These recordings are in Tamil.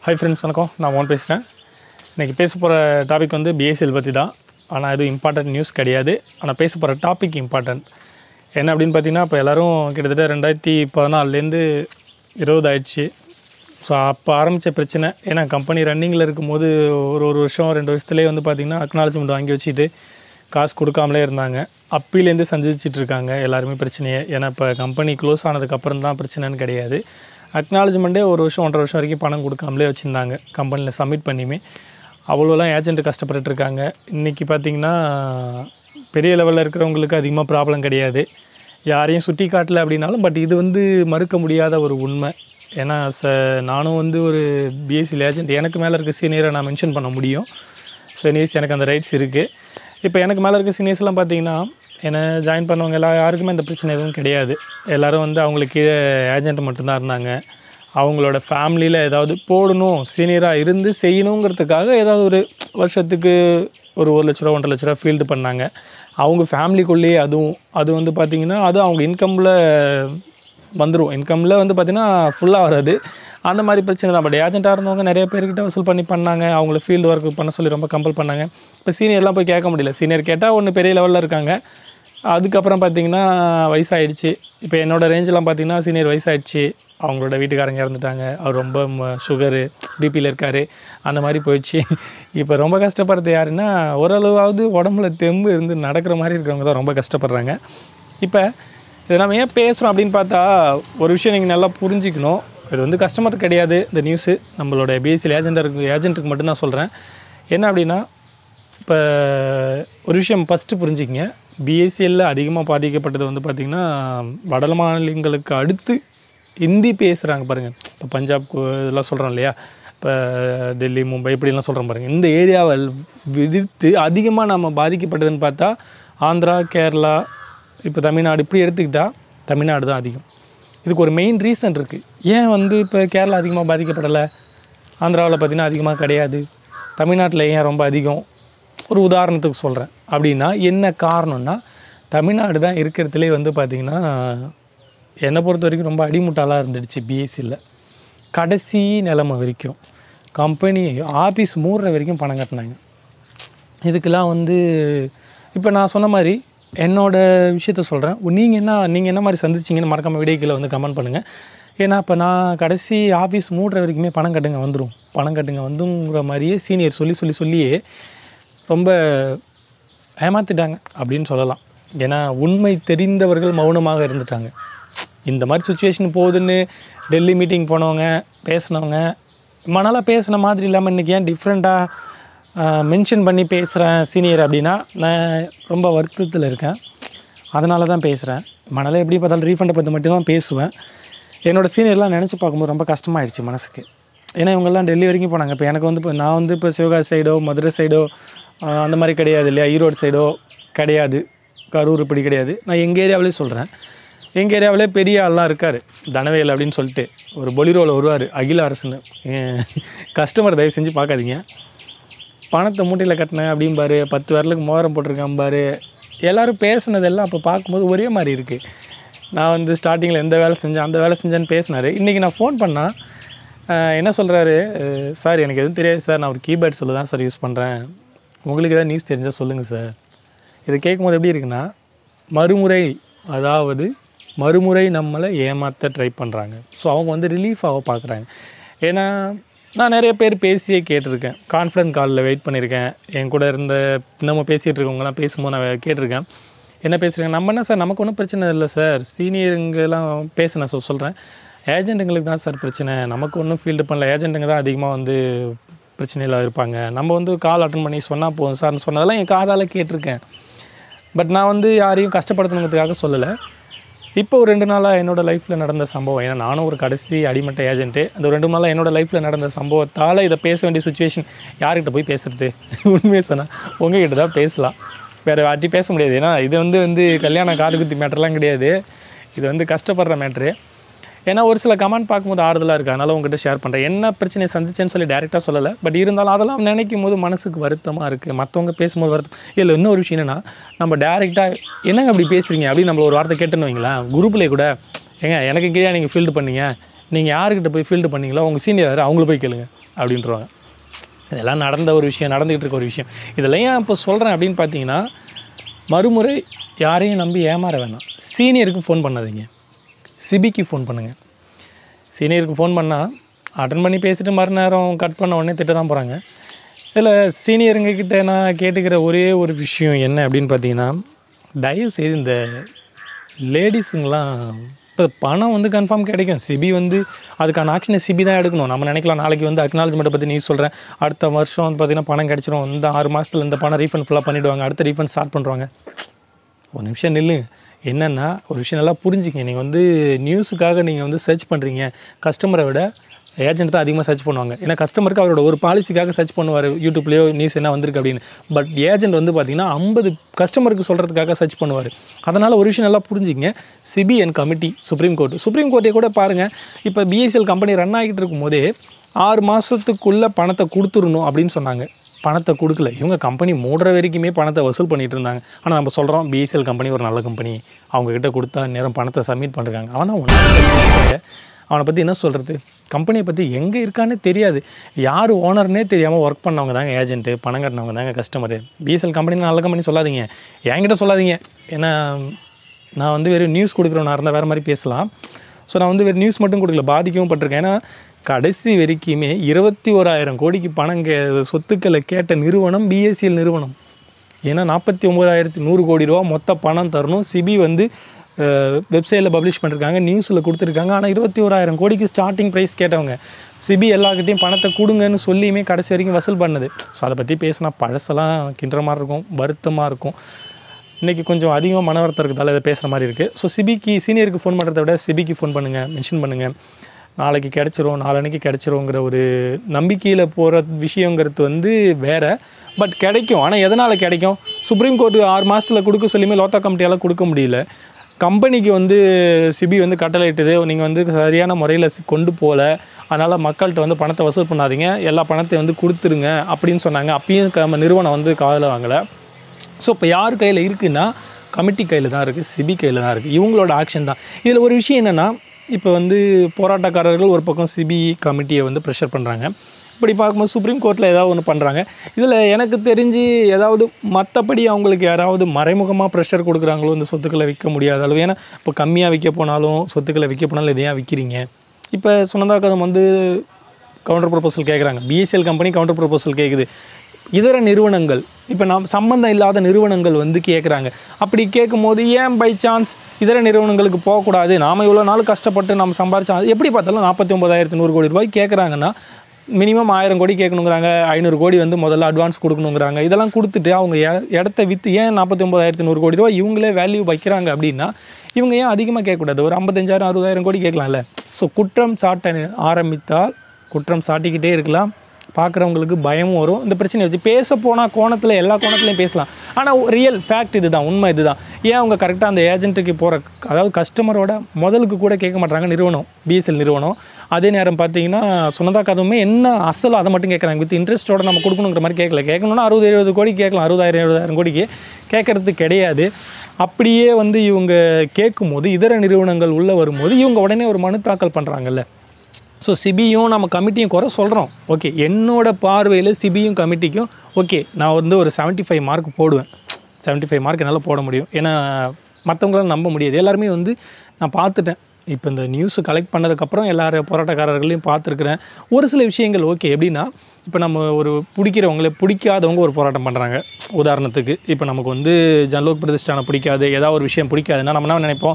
ஹை ஃப்ரெண்ட்ஸ் வணக்கம் நான் மோகன் பேசுகிறேன் இன்றைக்கி பேச போகிற டாபிக் வந்து பிஎஸ்எல் பற்றி தான் ஆனால் எதுவும் இம்பார்ட்டன்ட் நியூஸ் கிடையாது ஆனால் பேச போகிற டாபிக் இம்பார்ட்டன்ட் என்ன அப்படின்னு பார்த்தீங்கன்னா இப்போ எல்லோரும் கிட்டத்தட்ட ரெண்டாயிரத்தி பதினாலேருந்து இருபது ஆயிடுச்சு ஸோ அப்போ ஆரம்பித்த பிரச்சனை ஏன்னா கம்பெனி ரன்னிங்கில் இருக்கும்போது ஒரு ஒரு வருஷம் ரெண்டு வருஷத்துலேயே வந்து பார்த்திங்கன்னா அக்னாலஜ்மெண்ட் வாங்கி வச்சுட்டு காசு கொடுக்காமலே இருந்தாங்க அப்பீலேருந்து சந்திச்சிட்டு இருக்காங்க எல்லாருமே பிரச்சனையை ஏன்னா இப்போ கம்பெனி க்ளோஸ் ஆனதுக்கப்புறம் தான் பிரச்சனைன்னு கிடையாது அக்னாலஜ்மெண்ட்டே ஒரு வருஷம் ஒன்றரை வருஷம் வரைக்கும் பணம் கொடுக்காமலே வச்சுருந்தாங்க கம்பெனியில் சப்மிட் பண்ணியுமே அவ்வளோலாம் ஏஜென்ட் கஷ்டப்பட்டுட்டு இருக்காங்க இன்றைக்கி பார்த்திங்கன்னா பெரிய லெவலில் இருக்கிறவங்களுக்கு அதிகமாக ப்ராப்ளம் கிடையாது யாரையும் சுட்டி காட்டல அப்படின்னாலும் பட் இது வந்து மறுக்க முடியாத ஒரு உண்மை ஏன்னா ச நானும் வந்து ஒரு பிஎஸ்சி ஏஜென்ட் எனக்கு மேலே இருக்க சீனியரை நான் மென்ஷன் பண்ண முடியும் ஸோ எனிவேஸ் எனக்கு அந்த ரைட்ஸ் இருக்குது இப்போ எனக்கு மேலே இருக்க சீனியர்ஸ்லாம் பார்த்தீங்கன்னா என்னை ஜாயின் பண்ணவங்க எல்லா யாருக்குமே இந்த பிரச்சனை எதுவும் கிடையாது எல்லோரும் வந்து அவங்களுக்கு கீழே ஏஜென்ட் மட்டும்தான் இருந்தாங்க அவங்களோட ஃபேமிலியில் ஏதாவது போடணும் சீனியராக இருந்து செய்யணுங்கிறதுக்காக ஏதாவது ஒரு வருஷத்துக்கு ஒரு ஒரு லட்ச ரூபா ஒன்றரை லட்ச ரூபா ஃபீல்டு பண்ணாங்க அவங்க ஃபேமிலிக்குள்ளேயே அதுவும் அது வந்து பார்த்திங்கன்னா அது அவங்க இன்கமில் வந்துடும் இன்கமில் வந்து பார்த்திங்கன்னா ஃபுல்லாக வராது அந்த மாதிரி பிரச்சனை தான் பட் ஏஜென்ட்டாக இருந்தவங்க நிறைய பேர்கிட்ட வசூல் பண்ணி பண்ணாங்க அவங்கள ஃபீல்டு ஒர்க் பண்ண சொல்லி ரொம்ப கம்பல் பண்ணாங்க இப்போ சீனியர்லாம் போய் கேட்க முடியல சீனியர் கேட்டால் ஒன்று பெரிய லெவலில் இருக்காங்க அதுக்கப்புறம் பார்த்திங்கன்னா வயசாயிடுச்சு இப்போ என்னோடய ரேஞ்செலாம் பார்த்திங்கன்னா சீனியர் வயசாயிடுச்சு அவங்களோட வீட்டுக்காரங்க இறந்துட்டாங்க அவர் ரொம்ப சுகரு பிபியில் இருக்கார் அந்த மாதிரி போயிடுச்சு இப்போ ரொம்ப கஷ்டப்படுறது யாருன்னா ஓரளவாவது உடம்புல தெம்பு இருந்து நடக்கிற மாதிரி இருக்கிறவங்க தான் ரொம்ப கஷ்டப்படுறாங்க இப்போ இதை நம்ம ஏன் பேசுகிறோம் அப்படின்னு பார்த்தா ஒரு விஷயம் நீங்கள் நல்லா புரிஞ்சிக்கணும் இது வந்து கஸ்டமர் கிடையாது இந்த நியூஸு நம்மளோட பிஎஸ்சியில் ஏஜென்டருக்கு ஏஜென்ட்டுக்கு மட்டும்தான் சொல்கிறேன் என்ன அப்படின்னா இப்போ ஒரு விஷயம் ஃபஸ்ட்டு புரிஞ்சுக்கங்க பிஎஸ்சிஎல்ல அதிகமாக பாதிக்கப்பட்டது வந்து பார்த்திங்கன்னா வட மாநிலங்களுக்கு அடுத்து ஹிந்தி பேசுகிறாங்க பாருங்கள் இப்போ பஞ்சாப் கு- இதெல்லாம் சொல்கிறோம் இல்லையா இப்போ டெல்லி மும்பை இப்படிலாம் சொல்கிறோம் பாருங்கள் இந்த ஏரியாவை விதித்து அதிகமாக நம்ம பாதிக்கப்பட்டதுன்னு பார்த்தா ஆந்திரா கேரளா இப்போ தமிழ்நாடு இப்படி எடுத்துக்கிட்டால் தமிழ்நாடு தான் அதிகம் இதுக்கு ஒரு மெயின் ரீசன் இருக்குது ஏன் வந்து இப்போ கேரளா அதிகமாக பாதிக்கப்படலை ஆந்திராவில் பார்த்தீங்கன்னா அதிகமாக கிடையாது தமிழ்நாட்டில் ஏன் ரொம்ப அதிகம் ஒரு உதாரணத்துக்கு சொல்கிறேன் அப்படின்னா என்ன காரணம்னா தமிழ்நாடு தான் இருக்கிறதுலே வந்து பார்த்திங்கன்னா என்னை பொறுத்த வரைக்கும் ரொம்ப அடிமுட்டாளாக இருந்துடுச்சு பிஎஸ்சியில் கடைசி நிலைமை வரைக்கும் கம்பெனி ஆஃபீஸ் மூடுற வரைக்கும் பணம் கட்டினாங்க இதுக்கெல்லாம் வந்து இப்போ நான் சொன்ன மாதிரி என்னோட விஷயத்த சொல்கிறேன் நீங்கள் என்ன நீங்கள் என்ன மாதிரி சந்திச்சிங்கன்னு மறக்காம வீடியோக்கில் வந்து கமெண்ட் பண்ணுங்கள் ஏன்னா இப்போ நான் கடைசி ஆஃபீஸ் மூடுற வரைக்குமே பணம் கட்டுங்க வந்துடும் பணம் கட்டுங்க வந்துங்கிற மாதிரியே சீனியர் சொல்லி சொல்லி சொல்லியே ரொம்ப ஏமாத்திட்டாங்க அப்படின்னு சொல்லலாம் ஏன்னா உண்மை தெரிந்தவர்கள் மௌனமாக இருந்துட்டாங்க இந்த மாதிரி சுச்சுவேஷன் போகுதுன்னு டெல்லி மீட்டிங் போனவங்க பேசினவங்க ரொம்ப நாளாக பேசின மாதிரி இல்லாமல் இன்றைக்கி ஏன் டிஃப்ரெண்ட்டாக மென்ஷன் பண்ணி பேசுகிறேன் சீனியர் அப்படின்னா நான் ரொம்ப வருத்தத்தில் இருக்கேன் அதனால தான் பேசுகிறேன் மணலை எப்படி பார்த்தாலும் ரீஃபண்டை பற்றி மட்டும்தான் பேசுவேன் என்னோடய சீனியர்லாம் நினச்சி பார்க்கும்போது ரொம்ப கஷ்டமாயிடுச்சு மனசுக்கு ஏன்னா இவங்கெல்லாம் டெல்லி வரைக்கும் போனாங்க இப்போ எனக்கு வந்து இப்போ நான் வந்து இப்போ சிவகாசி சைடோ மதுரை சைடோ ஆஹ் அந்த மாதிரி கிடையாது இல்லையா ஈரோடு சைடோ கிடையாது கரூர் இப்படி கிடையாது நான் எங்கள் ஏரியாவிலே சொல்கிறேன் எங்கள் ஏரியாவிலே பெரிய ஆள்லாம் இருக்கார் தனவேல் அப்படின்னு சொல்லிட்டு ஒரு பொலிரோவில் வருவார் அகில அரசுன்னு கஸ்டமர் தயவு செஞ்சு பார்க்காதீங்க பணத்தை மூட்டையில் கட்டினேன் அப்படிம்பாரு பத்து விரலுக்கு மோதிரம் போட்டிருக்கான் பாரு எல்லோரும் பேசுனதெல்லாம் அப்போ பார்க்கும்போது ஒரே மாதிரி இருக்குது நான் வந்து ஸ்டார்டிங்கில் எந்த வேலை செஞ்சேன் அந்த வேலை செஞ்சேன்னு பேசினார் இன்றைக்கி நான் ஃபோன் பண்ணால் என்ன சொல்கிறாரு சார் எனக்கு எதுவும் தெரியாது சார் நான் ஒரு கீபேட் சொல்ல தான் சார் யூஸ் பண்ணுறேன் உங்களுக்கு ஏதாவது நியூஸ் தெரிஞ்சால் சொல்லுங்கள் சார் இதை கேட்கும்போது எப்படி இருக்குன்னா மறுமுறை அதாவது மறுமுறை நம்மளை ஏமாற்ற ட்ரை பண்ணுறாங்க ஸோ அவங்க வந்து ரிலீஃபாக பார்க்குறாங்க ஏன்னா நான் நிறைய பேர் பேசியே கேட்டிருக்கேன் கான்ஃபரன்ஸ் காலில் வெயிட் பண்ணியிருக்கேன் என் கூட இருந்த நம்ம பேசிகிட்டு இருக்கவங்கலாம் பேசும்போது நான் கேட்டிருக்கேன் என்ன பேசுகிறேன் நம்ம என்ன சார் நமக்கு ஒன்றும் பிரச்சனை இல்லை சார் சீனியருங்கெல்லாம் பேச நான் சொல் சொல்கிறேன் ஏஜென்ட்டுங்களுக்கு தான் சார் பிரச்சனை நமக்கு ஒன்றும் ஃபீல்டு பண்ணல ஏஜென்ட்டுங்க தான் அதிகமாக வந்து பிரச்சனையில் இருப்பாங்க நம்ம வந்து கால் அட்டன் பண்ணி சொன்னால் போதும் சார்னு சொன்னதெல்லாம் என் காதால் கேட்டிருக்கேன் பட் நான் வந்து யாரையும் கஷ்டப்படுத்தணுங்கிறதுக்காக சொல்லலை இப்போ ஒரு ரெண்டு நாளாக என்னோடய லைஃப்பில் நடந்த சம்பவம் ஏன்னா நானும் ஒரு கடைசி அடிமட்ட ஏஜென்ட்டு அந்த ஒரு ரெண்டு நாளாக என்னோடய லைஃப்பில் நடந்த சம்பவத்தால் இதை பேச வேண்டிய சுச்சுவேஷன் யார்கிட்ட போய் பேசுறது உண்மையை சொன்னால் உங்ககிட்ட தான் பேசலாம் வேறு வாட்டி பேச முடியாது ஏன்னா இது வந்து வந்து கல்யாண காது குத்தி மேட்டர்லாம் கிடையாது இது வந்து கஷ்டப்படுற மேட்ரு ஏன்னா ஒரு சில கமெண்ட் பார்க்கும்போது ஆறுதலாக இருக்குது அதனால் உங்ககிட்ட ஷேர் பண்ணுறேன் என்ன பிரச்சனையை சந்திச்சேன்னு சொல்லி டேரெக்டாக சொல்லலை பட் இருந்தாலும் அதெல்லாம் நினைக்கும் போது மனசுக்கு வருத்தமாக இருக்குது மற்றவங்க பேசும்போது வருத்தம் இல்லை இன்னொரு விஷயம் என்னென்னா நம்ம டேரெக்டாக என்னங்க அப்படி பேசுகிறீங்க அப்படின்னு நம்மள ஒரு வார்த்தை கேட்டுன்னு வைங்களேன் குரூப்லேயே கூட ஏங்க எனக்கு கீழே நீங்கள் ஃபீல்டு பண்ணீங்க நீங்கள் யாருக்கிட்ட போய் ஃபீல்டு பண்ணீங்களோ உங்கள் சீனியர் யார் அவங்கள போய் கேளுங்க அப்படின்றவாங்க இதெல்லாம் நடந்த ஒரு விஷயம் நடந்துக்கிட்டு இருக்க ஒரு விஷயம் இதெல்லாம் ஏன் இப்போ சொல்கிறேன் அப்படின்னு பார்த்தீங்கன்னா மறுமுறை யாரையும் நம்பி ஏமாற வேணாம் சீனியருக்கு ஃபோன் பண்ணாதீங்க சிபிக்கு ஃபோன் பண்ணுங்கள் சீனியருக்கு ஃபோன் பண்ணால் அட்டன் பண்ணி பேசிட்டு மறுநேரம் கட் பண்ண உடனே திட்ட தான் போகிறாங்க இதில் சீனியருங்க கிட்ட நான் கேட்டுக்கிற ஒரே ஒரு விஷயம் என்ன அப்படின்னு பார்த்தீங்கன்னா தயவு செய்து இந்த லேடிஸுங்களாம் இப்போ பணம் வந்து கன்ஃபார்ம் கிடைக்கும் சிபி வந்து அதுக்கான ஆக்ஷனை சிபி தான் எடுக்கணும் நம்ம நினைக்கலாம் நாளைக்கு வந்து அக்னாலஜ்மெண்ட்டை பற்றி நீ சொல்கிறேன் அடுத்த வருஷம் வந்து பார்த்திங்கன்னா பணம் கிடச்சிரும் இந்த ஆறு மாதத்தில் இந்த பணம் ரீஃபண்ட் ஃபுல்லாக பண்ணிவிடுவாங்க அடுத்த ரீஃபண்ட் ஸ்டார்ட் பண்ணுறாங்க ஒரு நிமிஷம் நில்லு என்னென்னா ஒரு விஷயம் நல்லா புரிஞ்சுங்க நீங்கள் வந்து நியூஸுக்காக நீங்கள் வந்து சர்ச் பண்ணுறீங்க கஸ்டமரை விட ஏஜென்ட் தான் அதிகமாக சர்ச் பண்ணுவாங்க ஏன்னா கஸ்டமருக்கு அவரோட ஒரு பாலிசிக்காக சர்ச் பண்ணுவார் யூடியூப்லேயோ நியூஸ் என்ன வந்திருக்கு அப்படின்னு பட் ஏஜென்ட் வந்து பார்த்தீங்கன்னா ஐம்பது கஸ்டமருக்கு சொல்கிறதுக்காக சர்ச் பண்ணுவார் அதனால் ஒரு விஷயம் நல்லா புரிஞ்சுங்க சிபி and committee supreme court supreme கோர்ட்டை கூட பாருங்கள் இப்போ பிஎஸ்எல் கம்பெனி ரன் ஆகிட்டு இருக்கும்போதே ஆறு மாதத்துக்குள்ளே பணத்தை கொடுத்துடணும் அப்படின்னு சொன்னாங்க பணத்தை கொடுக்கல இவங்க கம்பெனி மூடுற வரைக்குமே பணத்தை வசூல் பண்ணிட்டு இருந்தாங்க ஆனால் நம்ம சொல்கிறோம் பிஎஸ்எல் கம்பெனி ஒரு நல்ல கம்பெனி அவங்கக்கிட்ட கொடுத்தா நேரம் பணத்தை சப்மிட் பண்ணுறாங்க அவன் தான் ஒன்று அவனை பற்றி என்ன சொல்கிறது கம்பெனியை பற்றி எங்கே இருக்கான்னு தெரியாது யார் ஓனர்னே தெரியாமல் ஒர்க் பண்ணவங்க தாங்க ஏஜென்ட்டு பணம் கட்டினவங்க தாங்க கஸ்டமரு பிஎஸ்எல் கம்பெனி நல்ல கம்பெனி சொல்லாதீங்க என்கிட்ட சொல்லாதீங்க ஏன்னா நான் வந்து வெறும் நியூஸ் கொடுக்குறவனா இருந்தால் வேறு மாதிரி பேசலாம் ஸோ நான் வந்து வெறும் நியூஸ் மட்டும் கொடுக்கல பாதிக்கவும் பட்டிருக்கேன் ஏன்னா கடைசி வரைக்குமே இருபத்தி ஓராயிரம் கோடிக்கு பணம் கே சொத்துக்களை கேட்ட நிறுவனம் பிஎஸ்சிஎல் நிறுவனம் ஏன்னா நாற்பத்தி ஒம்பதாயிரத்தி நூறு கோடி ரூபா மொத்த பணம் தரணும் சிபி வந்து வெப்சைட்டில் பப்ளிஷ் பண்ணிருக்காங்க நியூஸில் கொடுத்துருக்காங்க ஆனால் இருபத்தி ஓராயிரம் கோடிக்கு ஸ்டார்டிங் ப்ரைஸ் கேட்டவங்க சிபி எல்லார்கிட்டையும் பணத்தை கொடுங்கன்னு சொல்லியுமே கடைசி வரைக்கும் வசூல் பண்ணது ஸோ அதை பற்றி பேசினா பழசெல்லாம் கிண்டுற மாதிரி இருக்கும் வருத்தமாக இருக்கும் இன்றைக்கி கொஞ்சம் அதிகமாக மன வருத்தம் இருக்கிறதால இதை பேசுகிற மாதிரி இருக்குது ஸோ சிபிக்கு சீனியருக்கு ஃபோன் பண்ணுறத விட சிபிக்கு ஃபோன் பண்ணுங்கள் மென்ஷன் பண்ணுங்கள் நாளைக்கு கிடச்சிரும் நாளன்னைக்கு கிடச்சிருங்கிற ஒரு நம்பிக்கையில் போகிற விஷயங்கிறது வந்து வேறு பட் கிடைக்கும் ஆனால் எதனால் கிடைக்கும் சுப்ரீம் கோர்ட்டு ஆறு மாதத்தில் கொடுக்க சொல்லியுமே லோத்தா கமிட்டியால் கொடுக்க முடியல கம்பெனிக்கு வந்து சிபி வந்து கட்டளையிட்டது நீங்கள் வந்து சரியான முறையில் கொண்டு போகல அதனால் மக்கள்கிட்ட வந்து பணத்தை வசூல் பண்ணாதீங்க எல்லா பணத்தையும் வந்து கொடுத்துருங்க அப்படின்னு சொன்னாங்க அப்பயும் நம்ம நிறுவனம் வந்து காதில் வாங்கலை ஸோ இப்போ யார் கையில் இருக்குன்னா கமிட்டி கையில் தான் இருக்குது சிபி கையில் தான் இருக்குது இவங்களோட ஆக்ஷன் தான் இதில் ஒரு விஷயம் என்னென்னா இப்போ வந்து போராட்டக்காரர்கள் ஒரு பக்கம் சிபி கமிட்டியை வந்து ப்ரெஷர் பண்ணுறாங்க இப்படி பார்க்கும்போது சுப்ரீம் கோர்ட்டில் ஏதாவது ஒன்று பண்ணுறாங்க இதில் எனக்கு தெரிஞ்சு ஏதாவது மற்றபடி அவங்களுக்கு யாராவது மறைமுகமாக ப்ரெஷர் கொடுக்குறாங்களோ இந்த சொத்துக்களை விற்க முடியாத அளவு ஏன்னா இப்போ கம்மியாக விற்க போனாலும் சொத்துக்களை விற்க போனாலும் இதை ஏன் விற்கிறீங்க இப்போ சுனந்தாக்கதம் வந்து கவுண்டர் ப்ரொபோசல் கேட்குறாங்க பிஎஸ்எல் கம்பெனி கவுண்டர் ப்ரொபோசல் கேட்குது இதர நிறுவனங்கள் இப்போ நாம் சம்மந்தம் இல்லாத நிறுவனங்கள் வந்து கேட்குறாங்க அப்படி கேட்கும்போது ஏன் பை சான்ஸ் இதர நிறுவனங்களுக்கு போகக்கூடாது நாம் இவ்வளோ நாள் கஷ்டப்பட்டு நம்ம சம்பாரிச்சோம் அது எப்படி பார்த்தாலும் நாற்பத்தி ஒம்பதாயிரத்து நூறு கோடி ரூபாய் கேட்குறாங்கன்னா மினிமம் ஆயிரம் கோடி கேட்கணுங்கிறாங்க ஐநூறு கோடி வந்து முதல்ல அட்வான்ஸ் கொடுக்கணுங்கிறாங்க இதெல்லாம் கொடுத்துட்டு அவங்க இட- இடத்த விற்று ஏன் நாற்பத்தி ஒம்பதாயிரத்து நூறு கோடி ரூபாய் இவங்களே வேல்யூ வைக்கிறாங்க அப்படின்னா இவங்க ஏன் அதிகமாக கேட்கக்கூடாது ஒரு ஐம்பத்தஞ்சாயிரம் அறுபதாயிரம் கோடி கேட்கலாம்ல ஸோ குற்றம் சாட்ட ஆரம்பித்தால் குற்றம் சாட்டிக்கிட்டே இருக்கலாம் பார்க்குறவங்களுக்கு பயமும் வரும் இந்த பிரச்சனையை வச்சு பேச போனால் கோணத்தில் எல்லா கோணத்துலையும் பேசலாம் ஆனால் ரியல் ஃபேக்ட் இதுதான் உண்மை இதுதான் ஏன் அவங்க கரெக்டாக அந்த ஏஜென்ட்டுக்கு போகிற அதாவது கஸ்டமரோட முதலுக்கு கூட கேட்க மாட்டாங்க நிறுவனம் பிஎஸ்எல் நிறுவனம் அதே நேரம் பார்த்தீங்கன்னா சுனதா கதவுமே என்ன அசலோ அதை மட்டும் கேட்குறாங்க வித் இன்ட்ரெஸ்ட்டோட நம்ம கொடுக்கணுங்கிற மாதிரி கேட்கல கேட்கணும்னா அறுபது எழுபது கோடி கேட்கலாம் அறுபதாயிரம் எழுபதாயிரம் கோடிக்கு கேட்கறது கிடையாது அப்படியே வந்து இவங்க கேட்கும்போது இதர நிறுவனங்கள் உள்ளே வரும்போது இவங்க உடனே ஒரு மனு தாக்கல் பண்ணுறாங்கல்ல ஸோ சிபியும் நம்ம கமிட்டியும் குறை சொல்கிறோம் ஓகே என்னோட பார்வையில் சிபியும் கமிட்டிக்கும் ஓகே நான் வந்து ஒரு 75 ஃபைவ் மார்க் போடுவேன் 75 ஃபைவ் மார்க் என்னால் போட முடியும் ஏன்னா மற்றவங்களால நம்ப முடியாது எல்லாருமே வந்து நான் பார்த்துட்டேன் இப்போ இந்த நியூஸ் கலெக்ட் பண்ணதுக்கப்புறம் எல்லாரும் போராட்டக்காரர்களையும் பார்த்துருக்குறேன் ஒரு சில விஷயங்கள் ஓகே எப்படின்னா இப்போ நம்ம ஒரு பிடிக்கிறவங்கள பிடிக்காதவங்க ஒரு போராட்டம் பண்ணுறாங்க உதாரணத்துக்கு இப்போ நமக்கு வந்து ஜன்லோக் பிரதிஷ்டானம் பிடிக்காது ஏதாவது ஒரு விஷயம் பிடிக்காதுன்னா நம்ம என்ன நினைப்போம்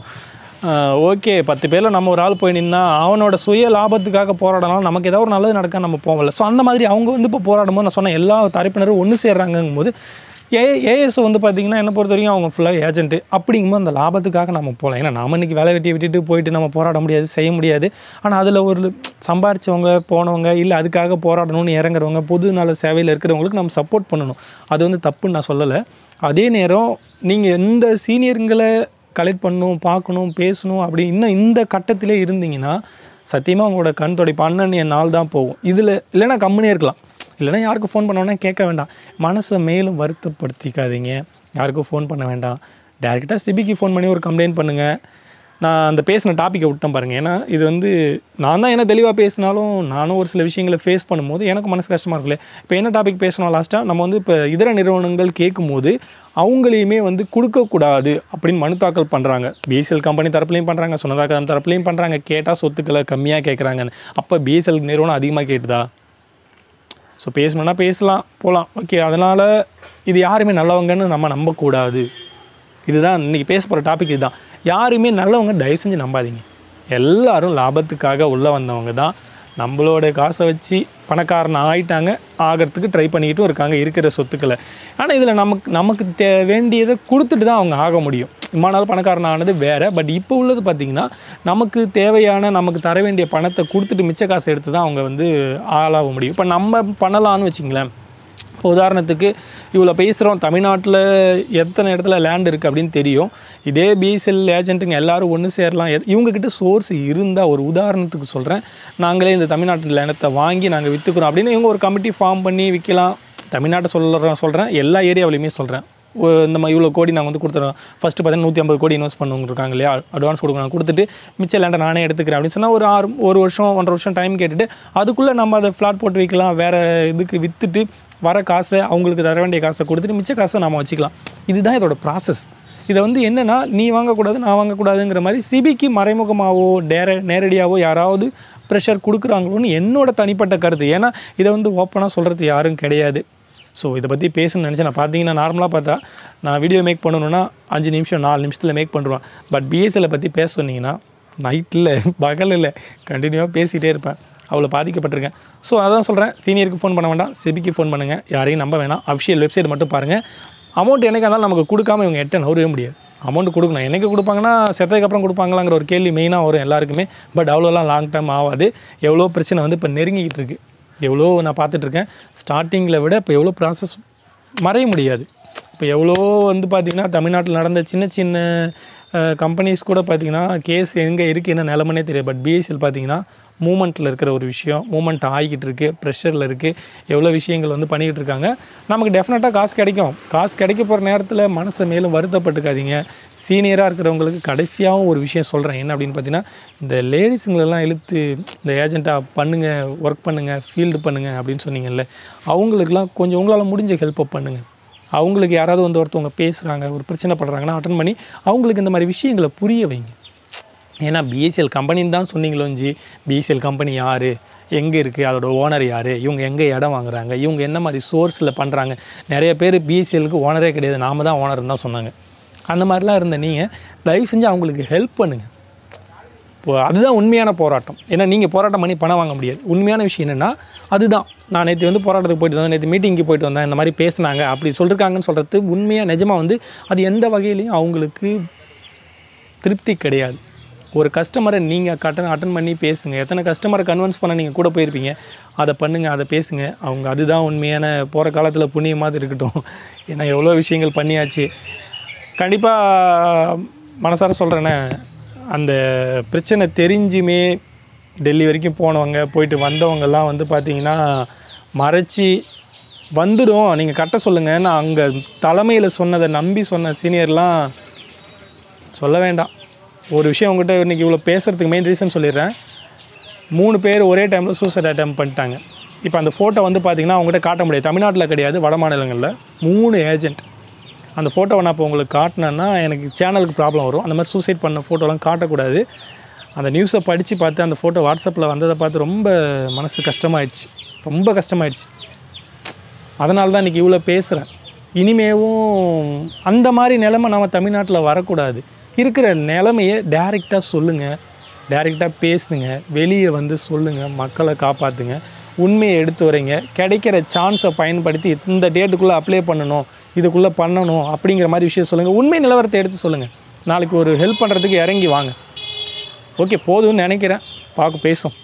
ஓகே பத்து பேரில் நம்ம ஒரு ஆள் போய் நின்னா அவனோட சுய லாபத்துக்காக போராடலாம் நமக்கு ஏதாவது ஒரு நல்லது நடக்க நம்ம போகல ஸோ அந்த மாதிரி அவங்க வந்து இப்போ போராடும்போது நான் சொன்ன எல்லா தரப்பினரும் ஒன்று சேர்றாங்கங்கும் போது ஏ ஏஎஸ் வந்து பார்த்திங்கன்னா என்ன பொறுத்த வரைக்கும் அவங்க ஃபுல்லாக ஏஜென்ட்டு அப்படிங்கும்போது அந்த லாபத்துக்காக நம்ம போகலாம் ஏன்னா நாம இன்னைக்கு வேலை வெட்டியை விட்டுட்டு போயிட்டு நம்ம போராட முடியாது செய்ய முடியாது ஆனால் அதில் ஒரு சம்பாரிச்சவங்க போனவங்க இல்லை அதுக்காக போராடணும்னு இறங்குறவங்க பொது நல சேவையில் இருக்கிறவங்களுக்கு நம்ம சப்போர்ட் பண்ணணும் அது வந்து தப்புன்னு நான் சொல்லலை அதே நேரம் நீங்கள் எந்த சீனியருங்களை கலெக்ட் பண்ணணும் பார்க்கணும் பேசணும் அப்படி இன்னும் இந்த கட்டத்திலே இருந்தீங்கன்னா சத்தியமாக உங்களோட கண் தொடைப்பு அண்ணன் என் நாள் தான் போகும் இதில் இல்லைன்னா கம்முனே இருக்கலாம் இல்லைன்னா யாருக்கும் ஃபோன் பண்ணோன்னா கேட்க வேண்டாம் மனசை மேலும் வருத்தப்படுத்திக்காதீங்க யாருக்கும் ஃபோன் பண்ண வேண்டாம் டேரெக்டாக சிபிக்கு ஃபோன் பண்ணி ஒரு கம்ப்ளைண்ட் பண்ணுங்கள் நான் அந்த பேசின டாப்பிக்கை விட்டேன் பாருங்கள் ஏன்னா இது வந்து நான் தான் என்ன தெளிவாக பேசினாலும் நானும் ஒரு சில விஷயங்களை ஃபேஸ் பண்ணும்போது எனக்கு மனசு கஷ்டமாக இருக்குல்ல இப்போ என்ன டாபிக் பேசணும் லாஸ்ட்டாக நம்ம வந்து இப்போ இதர நிறுவனங்கள் கேட்கும்போது அவங்களையுமே வந்து கொடுக்கக்கூடாது அப்படின்னு மனு தாக்கல் பண்ணுறாங்க பிஎஸ்எல் கம்பெனி தரப்புலையும் பண்ணுறாங்க சொன்னதாக தரப்புலையும் பண்ணுறாங்க கேட்டால் சொத்துக்களை கம்மியாக கேட்குறாங்கன்னு அப்போ பிஎஸ்எல் நிறுவனம் அதிகமாக கேட்டுதா ஸோ பேசணுன்னா பேசலாம் போகலாம் ஓகே அதனால் இது யாருமே நல்லவங்கன்னு நம்ம நம்பக்கூடாது இதுதான் இன்றைக்கி பேச போகிற டாபிக் இதுதான் யாருமே நல்லவங்க தயவு செஞ்சு நம்பாதீங்க எல்லாரும் லாபத்துக்காக உள்ளே வந்தவங்க தான் நம்மளோட காசை வச்சு பணக்காரன் ஆயிட்டாங்க ஆகிறதுக்கு ட்ரை பண்ணிக்கிட்டும் இருக்காங்க இருக்கிற சொத்துக்களை ஆனால் இதில் நமக்கு நமக்கு தே வேண்டியதை கொடுத்துட்டு தான் அவங்க ஆக முடியும் இம்மா நாள் பணக்காரன் ஆனது வேறு பட் இப்போ உள்ளது பார்த்திங்கன்னா நமக்கு தேவையான நமக்கு தர வேண்டிய பணத்தை கொடுத்துட்டு மிச்ச காசை எடுத்து தான் அவங்க வந்து ஆளாக முடியும் இப்போ நம்ம பண்ணலான்னு வச்சிங்களேன் இப்போ உதாரணத்துக்கு இவ்வளோ பேசுகிறோம் தமிழ்நாட்டில் எத்தனை இடத்துல லேண்ட் இருக்குது அப்படின்னு தெரியும் இதே பிஎஸ்எல் ஏஜென்ட்டுங்க எல்லாரும் ஒன்று சேரலாம் எத்- இவங்ககிட்ட சோர்ஸ் இருந்தால் ஒரு உதாரணத்துக்கு சொல்கிறேன் நாங்களே இந்த தமிழ்நாட்டு லேண்டத்தை வாங்கி நாங்கள் விற்றுக்குறோம் அப்படின்னு இவங்க ஒரு கமிட்டி ஃபார்ம் பண்ணி விற்கலாம் தமிழ்நாட்டை சொல்கிறேன் சொல்கிறேன் எல்லா ஏரியாவிலையுமே சொல்கிறேன் இந்த மாதிரி இவ்வளோ கோடி நாங்கள் வந்து கொடுத்துறோம் ஃபஸ்ட்டு பார்த்தீங்கன்னா நூற்றி ஐம்பது கோடி இன்வெஸ்ட் பண்ணவங்க இருக்காங்க இல்லையா அட்வான்ஸ் கொடுக்கணும் கொடுத்துட்டு மிச்ச லேண்டை நானே எடுத்துக்கிறேன் அப்படின்னு சொன்னால் ஒரு ஆறு ஒரு வருஷம் ஒன்றரை வருஷம் டைம் கேட்டுட்டு அதுக்குள்ளே நம்ம அதை ஃப்ளாட் போட்டு வைக்கலாம் வேறு இதுக்கு விற்றுட்டு வர காசை அவங்களுக்கு தர வேண்டிய காசை கொடுத்துட்டு மிச்ச காசை நம்ம வச்சுக்கலாம் இதுதான் இதோட ப்ராசஸ் இதை வந்து என்னென்னா நீ வாங்கக்கூடாது நான் வாங்கக்கூடாதுங்கிற மாதிரி சிபிக்கு மறைமுகமாகவோ டேர நேரடியாகவோ யாராவது ப்ரெஷர் கொடுக்குறாங்களோன்னு என்னோட தனிப்பட்ட கருத்து ஏன்னா இதை வந்து ஓப்பனாக சொல்கிறது யாரும் கிடையாது ஸோ இதை பற்றி பேசணும்னு நினச்சேன் நான் பார்த்தீங்கன்னா நார்மலாக பார்த்தா நான் வீடியோ மேக் பண்ணணுன்னா அஞ்சு நிமிஷம் நாலு நிமிஷத்தில் மேக் பண்ணுறேன் பட் பிஎஸ்எல்லை பற்றி பேச சொன்னீங்கன்னா நைட்டில் பகலில் கண்டினியூவாக பேசிகிட்டே இருப்பேன் அவ்வளோ பாதிக்கப்பட்டிருக்கேன் ஸோ அதான் சொல்கிறேன் சீனியருக்கு ஃபோன் பண்ண வேண்டாம் செபிக்கு ஃபோன் பண்ணுங்கள் யாரையும் நம்ப வேணாம் அஃபிஷியல் வெப்சைட் மட்டும் பாருங்கள் அமௌண்ட் என்னைக்கு இருந்தாலும் நமக்கு கொடுக்காம இவங்க எட்ட நவரவே முடியாது அமௌண்ட் கொடுக்கணும் என்னைக்கு கொடுப்பாங்கன்னா செத்ததுக்கு அப்புறம் கொடுப்பாங்களாங்கிற ஒரு கேள்வி மெயினாக வரும் எல்லாருக்குமே பட் அவ்வளோலாம் லாங் டைம் ஆகாது எவ்வளோ பிரச்சனை வந்து இப்போ நெருங்கிக்கிட்டு இருக்கு எவ்வளோ நான் பார்த்துட்ருக்கேன் ஸ்டார்டிங்கில் விட இப்போ எவ்வளோ ப்ராசஸ் மறைய முடியாது இப்போ எவ்வளோ வந்து பார்த்திங்கன்னா தமிழ்நாட்டில் நடந்த சின்ன சின்ன கம்பெனிஸ் கூட பார்த்திங்கன்னா கேஸ் எங்கே இருக்குது என்ன நிலமனே தெரியாது பட் பிஎஸ்எல் பார்த்திங்கன்னா மூமெண்ட்டில் இருக்கிற ஒரு விஷயம் மூமெண்ட் ஆகிக்கிட்டு இருக்குது ப்ரெஷரில் இருக்குது எவ்வளோ விஷயங்கள் வந்து பண்ணிக்கிட்டு இருக்காங்க நமக்கு டெஃபினட்டாக காசு கிடைக்கும் காசு கிடைக்க போகிற நேரத்தில் மனசை மேலும் வருத்தப்பட்டுக்காதீங்க சீனியராக இருக்கிறவங்களுக்கு கடைசியாகவும் ஒரு விஷயம் சொல்கிறேன் என்ன அப்படின்னு பார்த்தீங்கன்னா இந்த லேடிஸுங்களெல்லாம் இழுத்து இந்த ஏஜெண்ட்டாக பண்ணுங்கள் ஒர்க் பண்ணுங்கள் ஃபீல்டு பண்ணுங்கள் அப்படின்னு சொன்னீங்கல்ல அவங்களுக்குலாம் கொஞ்சம் உங்களால் முடிஞ்ச ஹெல்ப்பை பண்ணுங்கள் அவங்களுக்கு யாராவது வந்து ஒருத்தவங்க பேசுகிறாங்க ஒரு பிரச்சனை படுறாங்கன்னா அட்டன் பண்ணி அவங்களுக்கு இந்த மாதிரி விஷயங்களை புரிய வைங்க ஏன்னா பிஎஸ்எல் கம்பெனின்னு தான் சொன்னீங்களோஞ்சி பிஎஸ்எல் கம்பெனி யார் எங்கே இருக்குது அதோட ஓனர் யார் இவங்க எங்கே இடம் வாங்குறாங்க இவங்க என்ன மாதிரி சோர்ஸில் பண்ணுறாங்க நிறைய பேர் பிஎஸ்எலுக்கு ஓனரே கிடையாது நாம தான் ஓனர்னு தான் சொன்னாங்க அந்த மாதிரிலாம் இருந்த நீங்கள் தயவு செஞ்சு அவங்களுக்கு ஹெல்ப் பண்ணுங்கள் இப்போ அதுதான் உண்மையான போராட்டம் ஏன்னா நீங்கள் போராட்டம் பண்ணி பணம் வாங்க முடியாது உண்மையான விஷயம் என்னென்னா அதுதான் நான் நேற்று வந்து போராட்டத்துக்கு போயிட்டு வந்தேன் நேற்று மீட்டிங்க்கு போயிட்டு வந்தேன் இந்த மாதிரி பேசுனாங்க அப்படி சொல்லியிருக்காங்கன்னு சொல்கிறது உண்மையாக நிஜமாக வந்து அது எந்த வகையிலையும் அவங்களுக்கு திருப்தி கிடையாது ஒரு கஸ்டமரை நீங்கள் கட்டன் அட்டன் பண்ணி பேசுங்க எத்தனை கஸ்டமரை கன்வின்ஸ் பண்ண நீங்கள் கூட போயிருப்பீங்க அதை பண்ணுங்கள் அதை பேசுங்க அவங்க அதுதான் உண்மையான போகிற காலத்தில் புண்ணியமாக இருக்கட்டும் ஏன்னா எவ்வளோ விஷயங்கள் பண்ணியாச்சு கண்டிப்பாக மனசார சொல்கிறேனே அந்த பிரச்சனை தெரிஞ்சுமே டெல்லி வரைக்கும் போனவங்க போயிட்டு வந்தவங்கெல்லாம் வந்து பார்த்தீங்கன்னா மறைச்சி வந்துடும் நீங்கள் கட்ட சொல்லுங்கள் நான் அங்கே தலைமையில் சொன்னதை நம்பி சொன்ன சீனியர்லாம் சொல்ல வேண்டாம் ஒரு விஷயம் உங்கள்கிட்ட இன்றைக்கி இவ்வளோ பேசுகிறதுக்கு மெயின் ரீசன் சொல்லிடுறேன் மூணு பேர் ஒரே டைமில் சூசைட் அட்டம் பண்ணிட்டாங்க இப்போ அந்த ஃபோட்டோ வந்து பார்த்தீங்கன்னா அவங்ககிட்ட காட்ட முடியாது தமிழ்நாட்டில் கிடையாது வட மாநிலங்களில் மூணு ஏஜென்ட் அந்த ஃபோட்டோவை நான் இப்போ உங்களுக்கு காட்டினேன்னா எனக்கு சேனலுக்கு ப்ராப்ளம் வரும் அந்த மாதிரி சூசைட் பண்ண ஃபோட்டோலாம் காட்டக்கூடாது அந்த நியூஸை படித்து பார்த்து அந்த ஃபோட்டோ வாட்ஸ்அப்பில் வந்ததை பார்த்து ரொம்ப மனசு கஷ்டமாயிடுச்சு ரொம்ப கஷ்டமாயிடுச்சு அதனால தான் இன்றைக்கி இவ்வளோ பேசுகிறேன் இனிமேவும் அந்த மாதிரி நிலைமை நம்ம தமிழ்நாட்டில் வரக்கூடாது இருக்கிற நிலைமையை டைரெக்டாக சொல்லுங்கள் டைரெக்டாக பேசுங்க வெளியே வந்து சொல்லுங்கள் மக்களை காப்பாற்றுங்க உண்மையை எடுத்து வரீங்க கிடைக்கிற சான்ஸை பயன்படுத்தி இந்த டேட்டுக்குள்ளே அப்ளை பண்ணணும் இதுக்குள்ளே பண்ணணும் அப்படிங்கிற மாதிரி விஷயம் சொல்லுங்கள் உண்மை நிலவரத்தை எடுத்து சொல்லுங்கள் நாளைக்கு ஒரு ஹெல்ப் பண்ணுறதுக்கு இறங்கி வாங்க ஓகே போதும்னு நினைக்கிறேன் பார்க்க பேசும்